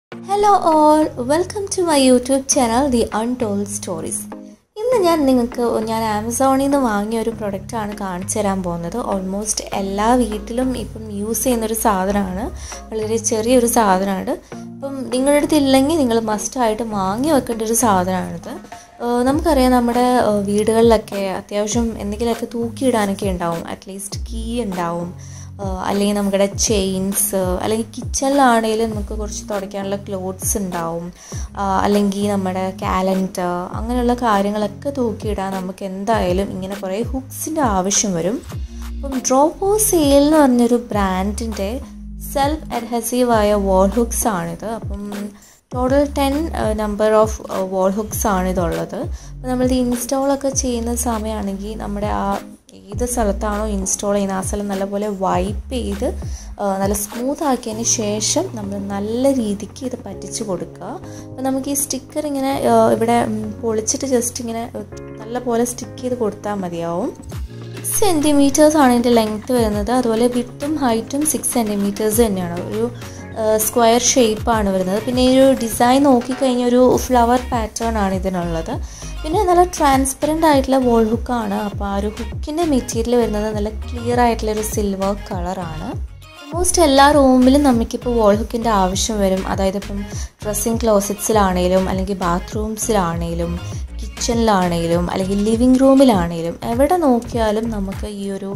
hello all welcome to my YouTube channel the untold stories ഇന്ന് ഞാൻ നിങ്ങൾക്ക് ഞാൻ ആമസോണിൽ നിന്ന് വാങ്ങിയ ഒരു പ്രൊഡക്റ്റാണ് കാണിച്ചു തരാൻ പോകുന്നത് ഓൾമോസ്റ്റ് എല്ലാ വീട്ടിലും ഇപ്പം യൂസ് ചെയ്യുന്നൊരു സാധനമാണ് വളരെ ചെറിയൊരു സാധനമാണ് ഇപ്പം നിങ്ങളുടെ അടുത്ത് ഇല്ലെങ്കിൽ നിങ്ങൾ മസ്റ്റായിട്ട് വാങ്ങി വെക്കേണ്ട ഒരു സാധനമാണിത് ഏഹ് നമുക്കറിയാം നമ്മുടെ ഏഹ് വീടുകളിലൊക്കെ അത്യാവശ്യം എന്തെങ്കിലുമൊക്കെ തൂക്കിയിടാനൊക്കെ ഉണ്ടാവും അറ്റ്ലീസ്റ്റ് കീ ഉണ്ടാവും ആഹ് അല്ലെങ്കിൽ നമ്മുടെ ചെയിൻസ് അല്ലെങ്കിൽ കിച്ചണിലാണെങ്കിലും നമുക്ക് കുറച്ച് തുടയ്ക്കാനുള്ള ക്ലോത്ത്സ് ഉണ്ടാവും ആഹ് അല്ലെങ്കിൽ നമ്മുടെ കാലണ്ടർ അങ്ങനെയുള്ള കാര്യങ്ങളൊക്കെ തൂക്കിയിടാൻ നമുക്ക് എന്തായാലും ഇങ്ങനെ കുറേ ഹുക്സിൻ്റെ ആവശ്യം വരും അപ്പം ഡ്രോപ്പോ സെയിൽ എന്ന് പറഞ്ഞൊരു ബ്രാൻഡിൻ്റെ സെൽഫ് അഡ്ഹസീവായ വാൾ ഹുക്സ് ആണിത് അപ്പം total ten number of wall hooks ആണ് ഇതുള്ളത് അപ്പോൾ നമ്മളിത് ഇൻസ്റ്റാളൊക്കെ ചെയ്യുന്ന സമയമാണെങ്കിൽ നമ്മുടെ ആ ഏത് സ്ഥലത്താണോ ഇൻസ്റ്റാൾ ചെയ്യുന്നത് ആ സ്ഥലം നല്ലപോലെ വൈപ്പ് ചെയ്ത് ആ, നല്ല സ്മൂത്ത് ആക്കിയതിന് ശേഷം നമ്മൾ നല്ല രീതിക്ക് ഇത് പറ്റിച്ച് കൊടുക്കുക അപ്പോൾ നമുക്ക് ഈ സ്റ്റിക്കർ ഇങ്ങനെ ആ, ഇവിടെ ഉം, പൊളിച്ചിട്ട് ജസ്റ്റ് ഇങ്ങനെ ആ, നല്ല പോലെ സ്റ്റിക്ക് ചെയ്ത് കൊടുത്താൽ മതിയാവും സിക്സ് സെൻറ്റിമീറ്റേഴ്സ് ആണ് ഇതിൻ്റെ ലെങ്ത്ത് വരുന്നത് അതുപോലെ വിട്ടും ഹൈറ്റും സിക്സ് സെൻറ്റിമീറ്റേഴ്സ് തന്നെയാണ് ഒരു സ്ക്വയർ ഷേപ്പാണ് വരുന്നത് പിന്നെ ഈ ഒരു ഡിസൈൻ നോക്കിക്കഴിഞ്ഞാൽ ഒരു ഫ്ലവർ പാറ്റേൺ ആണ് ഇതിനുള്ളത് പിന്നെ നല്ല ട്രാൻസ്പെറൻ്റ് ആയിട്ടുള്ള വോൾ ഹുക്കാണ് അപ്പോൾ ആ ഒരു ഹുക്കിൻ്റെ മെറ്റീരിയൽ വരുന്നത് നല്ല ക്ലിയർ ആയിട്ടുള്ള ഒരു സിൽവർ കളറാണ് ഓൾമോസ്റ്റ് എല്ലാ റൂമിലും നമുക്കിപ്പോൾ വോൾ ഹുക്കിൻ്റെ ആവശ്യം വരും അതായത് ഇപ്പം ഡ്രസ്സിങ് ക്ലോസറ്റ്സിലാണേലും അല്ലെങ്കിൽ ബാത്റൂംസിലാണേലും കിച്ചണിലാണേലും അല്ലെങ്കിൽ ലിവിങ് റൂമിലാണേലും എവിടെ നോക്കിയാലും നമുക്ക് ഈ ഒരു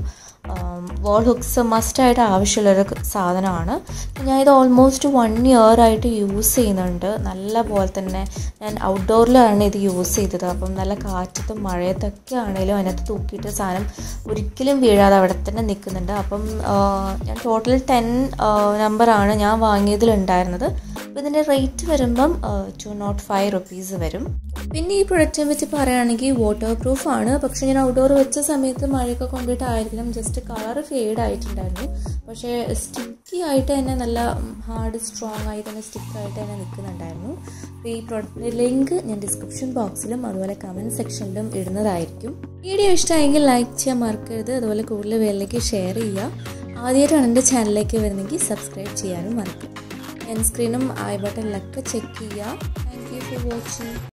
വോൾ ഹുക്സ് മസ്റ്റായിട്ട് ആവശ്യമുള്ളൊരു സാധനമാണ് ഞാൻ ഇത് ഓൾമോസ്റ്റ് വൺ ഇയർ ആയിട്ട് യൂസ് ചെയ്യുന്നുണ്ട് നല്ല പോലെ തന്നെ ഞാൻ ഔട്ട്ഡോറിലാണ് ഇത് യൂസ് ചെയ്തത് അപ്പം നല്ല കാറ്റത്തും മഴയത്തൊക്കെ ആണെങ്കിലും അതിനകത്ത് തൂക്കിയിട്ട് സാധനം ഒരിക്കലും വീഴാതെ അവിടെ തന്നെ നിൽക്കുന്നുണ്ട് അപ്പം ആ, ഞാൻ ടോട്ടൽ ടെൻ നമ്പറാണ് ഞാൻ വാങ്ങിയതിലുണ്ടായിരുന്നത് അപ്പോൾ ഇതിൻ്റെ റേറ്റ് വരുമ്പം ടു നോട്ട് ഫൈവ് റുപ്പീസ് വരും പിന്നെ ഈ പ്രൊഡക്റ്റിനെ പറ്റി പറയുകയാണെങ്കിൽ വാട്ടർ പ്രൂഫ് ആണ് പക്ഷേ ഞാൻ ഔട്ട്ഡോർ വെച്ച സമയത്ത് മഴയൊക്കെ കൊണ്ടിട്ടായിരിക്കണം ജസ്റ്റ് കളർ ഫെയ്ഡ് ആയിട്ടുണ്ടായിരുന്നു പക്ഷേ സ്റ്റിക്കി ആയിട്ട് തന്നെ നല്ല ഹാർഡ് സ്ട്രോങ് ആയി തന്നെ സ്റ്റിക്കായിട്ട് തന്നെ നിൽക്കുന്നുണ്ടായിരുന്നു അപ്പോൾ ഈ പ്രൊഡക്റ്റിൻ്റെ ലിങ്ക് ഞാൻ ഡിസ്ക്രിപ്ഷൻ ബോക്സിലും അതുപോലെ കമൻറ്റ് സെക്ഷനിലും ഇടുന്നതായിരിക്കും വീഡിയോ ഇഷ്ടമായെങ്കിൽ ലൈക്ക് ചെയ്യാൻ മറക്കരുത് അതുപോലെ കൂടുതൽ പേരിലേക്ക് ഷെയർ ചെയ്യുക ആദ്യമായിട്ടാണ് എൻ്റെ ചാനലിലേക്ക് വരുന്നെങ്കിൽ സബ്സ്ക്രൈബ് ചെയ്യാനും മറക്കും എൻ സ്ക്രീനും ഐ ബട്ടണിലൊക്കെ ചെക്ക് ചെയ്യുക താങ്ക് യു ഫോർ വാച്ചിങ്